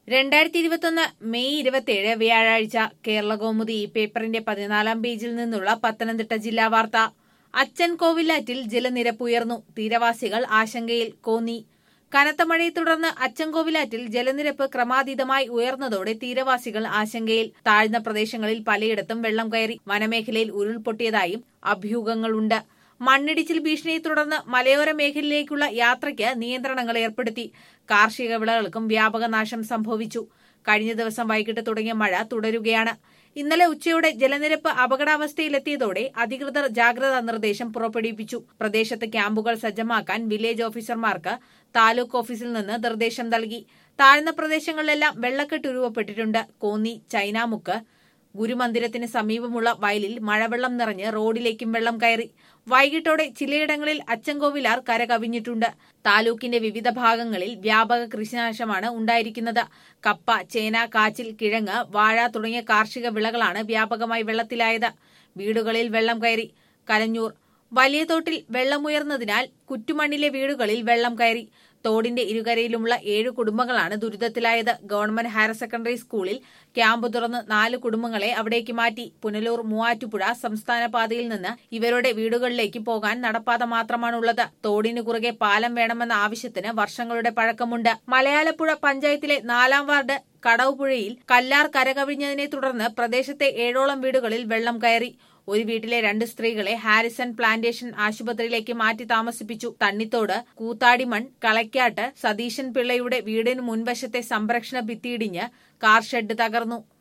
രണ്ടായിരത്തി ഇരുപത്തൊന്ന് മെയ് ഇരുപത്തിയേഴ് വ്യാഴാഴ്ച കേരളകൗമുദി ഈ പേപ്പറിന്റെ പതിനാലാം പേജിൽ നിന്നുള്ള പത്തനംതിട്ട ജില്ലാ വാർത്ത അച്ചൻ കോവിലാറ്റിൽ ജലനിരപ്പ് ഉയർന്നു തീരവാസികൾ ആശങ്കയിൽ കോന്നി കനത്ത മഴയെ തുടർന്ന് അച്ചൻകോവിലാറ്റിൽ ജലനിരപ്പ് ക്രമാതീതമായി ഉയർന്നതോടെ തീരവാസികൾ ആശങ്കയിൽ താഴ്ന്ന പ്രദേശങ്ങളിൽ പലയിടത്തും വെള്ളം കയറി വനമേഖലയിൽ ഉരുൾപൊട്ടിയതായും അഭ്യൂഹങ്ങളുണ്ട് മണ്ണിടിച്ചിൽ ഭീഷണിയെ തുടർന്ന് മലയോര മേഖലയിലേക്കുള്ള യാത്രയ്ക്ക് നിയന്ത്രണങ്ങൾ ഏർപ്പെടുത്തി കാർഷിക വിളകൾക്കും വ്യാപക നാശം സംഭവിച്ചു കഴിഞ്ഞ ദിവസം വൈകിട്ട് തുടങ്ങിയ മഴ തുടരുകയാണ് ഇന്നലെ ഉച്ചയോടെ ജലനിരപ്പ് അപകടാവസ്ഥയിലെത്തിയതോടെ അധികൃതർ ജാഗ്രതാ നിർദ്ദേശം പുറപ്പെടുവിപ്പിച്ചു പ്രദേശത്ത് ക്യാമ്പുകൾ സജ്ജമാക്കാൻ വില്ലേജ് ഓഫീസർമാർക്ക് താലൂക്ക് ഓഫീസിൽ നിന്ന് നിർദ്ദേശം നൽകി താഴ്ന്ന പ്രദേശങ്ങളിലെല്ലാം വെള്ളക്കെട്ട് രൂപപ്പെട്ടിട്ടുണ്ട് കോന്നി ചൈനാമുക്ക് ഗുരുമന്ദിരത്തിന് സമീപമുള്ള വയലിൽ മഴവെള്ളം നിറഞ്ഞ് റോഡിലേക്കും വെള്ളം കയറി വൈകിട്ടോടെ ചിലയിടങ്ങളിൽ അച്ചൻകോവിലാർ കരകവിഞ്ഞിട്ടുണ്ട് താലൂക്കിന്റെ വിവിധ ഭാഗങ്ങളിൽ വ്യാപക കൃഷിനാശമാണ് ഉണ്ടായിരിക്കുന്നത് കപ്പ ചേന കാച്ചിൽ കിഴങ്ങ് വാഴ തുടങ്ങിയ കാർഷിക വിളകളാണ് വ്യാപകമായി വെള്ളത്തിലായത് വീടുകളിൽ വെള്ളം കയറി കലഞ്ഞൂർ വലിയ തോട്ടിൽ വെള്ളമുയർന്നതിനാൽ കുറ്റുമണ്ണിലെ വീടുകളിൽ വെള്ളം കയറി തോടിന്റെ ഇരുകരയിലുമുള്ള ഏഴ് കുടുംബങ്ങളാണ് ദുരിതത്തിലായത് ഗവൺമെന്റ് ഹയർ സെക്കൻഡറി സ്കൂളിൽ ക്യാമ്പ് തുറന്ന് നാല് കുടുംബങ്ങളെ അവിടേക്ക് മാറ്റി പുനലൂർ മൂവാറ്റുപുഴ സംസ്ഥാന പാതയിൽ നിന്ന് ഇവരുടെ വീടുകളിലേക്ക് പോകാൻ നടപ്പാത മാത്രമാണുള്ളത് തോടിന് കുറുകെ പാലം വേണമെന്ന ആവശ്യത്തിന് വർഷങ്ങളുടെ പഴക്കമുണ്ട് മലയാലപ്പുഴ പഞ്ചായത്തിലെ നാലാം വാർഡ് കടവുപുഴയിൽ കല്ലാർ കരകവിഞ്ഞതിനെ തുടർന്ന് പ്രദേശത്തെ ഏഴോളം വീടുകളിൽ വെള്ളം കയറി ഒരു വീട്ടിലെ രണ്ട് സ്ത്രീകളെ ഹാരിസൺ പ്ലാന്റേഷൻ ആശുപത്രിയിലേക്ക് മാറ്റി താമസിപ്പിച്ചു തണ്ണിത്തോട് കൂത്താടിമൺ കളയ്ക്കാട്ട് സതീശൻ പിള്ളയുടെ വീടിന് മുൻവശത്തെ സംരക്ഷണ ഭിത്തിയിടിഞ്ഞ് കാർ ഷെഡ് തകർന്നു